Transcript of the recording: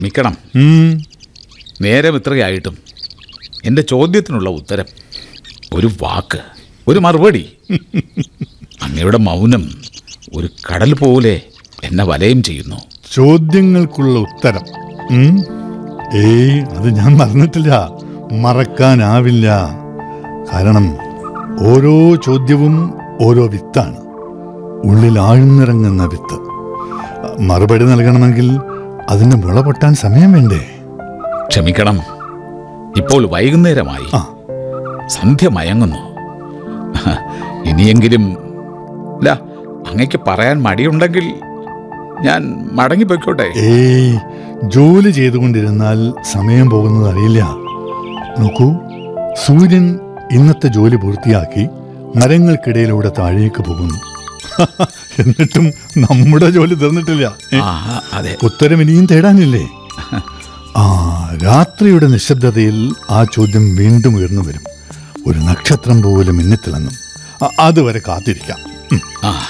നിൽക്കണം ഉം, നേരം ഇത്രയായിട്ടും എൻ്റെ ചോദ്യത്തിനുള്ള ഉത്തരം ഒരു വാക്ക് ഒരു മറുപടി അങ്ങയുടെ മൗനം ഒരു കടൽ പോലെ എന്നെ വലയം ചെയ്യുന്നു ചോദ്യങ്ങൾക്കുള്ള ഉത്തരം ഉം? ഏയ് അത് ഞാൻ മറന്നിട്ടില്ല മറക്കാനാവില്ല കാരണം ഓരോ ചോദ്യവും ഓരോ വിത്താണ് ഉള്ളിൽ ആഴ്ന്നിറങ്ങുന്ന വിത്ത് മറുപടി നൽകണമെങ്കിൽ അതിന് മുള പൊട്ടാൻ സമയം വേണ്ടേ ക്ഷമിക്കണം ഇപ്പോൾ വൈകുന്നേരമായി ആ സന്ധ്യ മയങ്ങുന്നു ഇനിയെങ്കിലും ല അങ്ങയ്ക്ക് പറയാൻ മടിയുണ്ടെങ്കിൽ ഞാൻ മടങ്ങിപ്പോയിക്കോട്ടെ ഏയ് ജോലി ചെയ്തുകൊണ്ടിരുന്നാൽ സമയം പോകുന്നത് അറിയില്ല നോക്കൂ സൂര്യൻ ഇന്നത്തെ ജോലി പൂർത്തിയാക്കി മരങ്ങൾക്കിടയിലൂടെ താഴേക്ക് പോകുന്നു എന്നിട്ടും നമ്മുടെ ജോലി തീർന്നിട്ടില്ല ഏ? ആ അതെ ഉത്തരം ഇനിയും തേടാനില്ലേ ആ രാത്രിയുടെ നിശബ്ദതയിൽ ആ ചോദ്യം വീണ്ടും ഉയർന്നു വരും ഒരു നക്ഷത്രം പോലെ മിന്നിത്തിളങ്ങും അ- അതുവരെ കാത്തിരിക്കാം ഉം. ആ